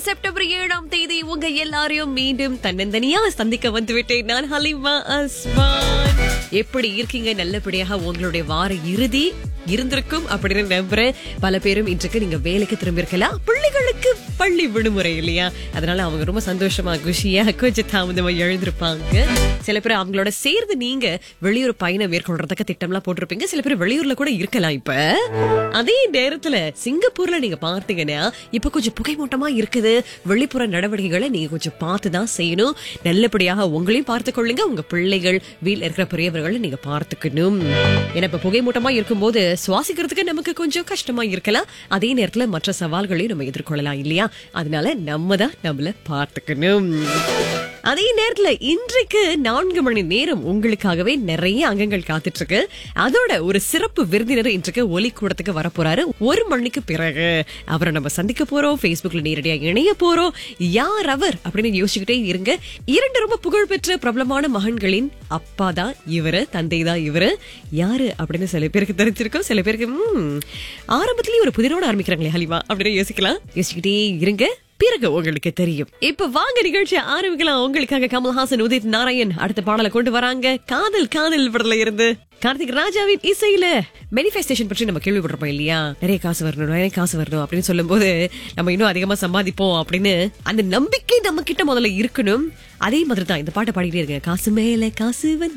September ஏழாம் தேதி உங்க எல்லாரையும் மீண்டும் தன்னந்தனியா சந்திக்க வந்துவிட்டேன் நான் ஹலிமா அஸ்மான் எப்படி இருக்கீங்க நல்லபடியாக உங்களுடைய வார இறுதி இருந்திருக்கும் அப்படின்னு நம்புறேன் பல பேரும் இன்றைக்கு நீங்க வேலைக்கு திரும்பி இருக்கலாம் பிள்ளைகளுக்கு பள்ளி விடுமுறை இல்லையா அதனால அவங்க ரொம்ப சந்தோஷமா குஷியா கொஞ்சம் தாமதமா எழுந்திருப்பாங்க சில பேர் அவங்களோட சேர்ந்து நீங்க வெளியூர் பயணம் மேற்கொள்றதுக்கு திட்டம்லாம் போட்டிருப்பீங்க சில பேர் வெளியூர்ல கூட இருக்கலாம் இப்ப அதே நேரத்துல சிங்கப்பூர்ல நீங்க பார்த்தீங்கன்னா இப்ப கொஞ்சம் புகைமூட்டமா இருக்குது வெளிப்புற நடவடிக்கைகளை நீங்க கொஞ்சம் பார்த்து தான் செய்யணும் நல்லபடியாக உங்களையும் பார்த்துக் கொள்ளுங்க உங்க பிள்ளைகள் வீட்ல இருக்கிற பெரியவர்களை நீங்க பார்த்துக்கணும் ஏன்னா இப்ப புகைமூட்டமா இருக்கும்போது சுவாசிக்கிறதுக்கு நமக்கு கொஞ்சம் கஷ்டமா இருக்கலாம் அதே நேரத்துல மற்ற சவால்களையும் நம்ம எதிர்கொள்ளலாம் இல்லையா அதனால நம்ம தான் நம்மள பார்த்துக்கணும் அதே நேரத்துல இன்றைக்கு நான்கு மணி நேரம் உங்களுக்காகவே நிறைய அங்கங்கள் காத்துட்டு இருக்கு அதோட ஒரு சிறப்பு விருந்தினர் இன்றைக்கு ஒலி கூடத்துக்கு வரப்போறாரு ஒரு மணிக்கு பிறகு அவரை நம்ம சந்திக்க போறோம் Facebookல நேரடியா இணைய போறோம் யார் அவர் அப்படின்னு யோசிச்சுக்கிட்டே இருங்க இரண்டு ரொம்ப புகழ்பெற்ற பிரபலமான மகன்களின் அப்பா தான் இவரு தந்தை தான் இவரு யாரு அப்படின்னு சில பேருக்கு தெரிஞ்சிருக்கும் சில பேருக்கு ம், ஆரம்பத்திலேயே ஒரு புதிரோட ஆரம்பிக்கிறாங்களே ஹலிமா அப்படின்னு யோசிக்கலாம் யோசிச்சுக்கிட்டே இருங்க பிறகு உங்களுக்கு தெரியும் இப்ப வாங்க நிகழ்ச்சி ஆரம்பிக்கலாம் உங்களுக்காக கமல்ஹாசன் உதித் நாராயண் அடுத்த பாடலை கொண்டு வராங்க காதல் காதல் படத்துல இருந்து கார்த்திக் ராஜாவின் இசையில மேனிஃபெஸ்டேஷன் பற்றி நம்ம கேள்விப்பட்டிருப்போம் இல்லையா நிறைய காசு வரணும் நிறைய காசு வரணும் அப்படின்னு சொல்லும்போது நம்ம இன்னும் அதிகமா சம்பாதிப்போம் அப்படின்னு அந்த நம்பிக்கை நம்ம கிட்ட முதல்ல இருக்கணும் அதே மாதிரி தான் இந்த பாட்டை பாடிக்கிட்டே இருங்க காசு மேல காசு வந்து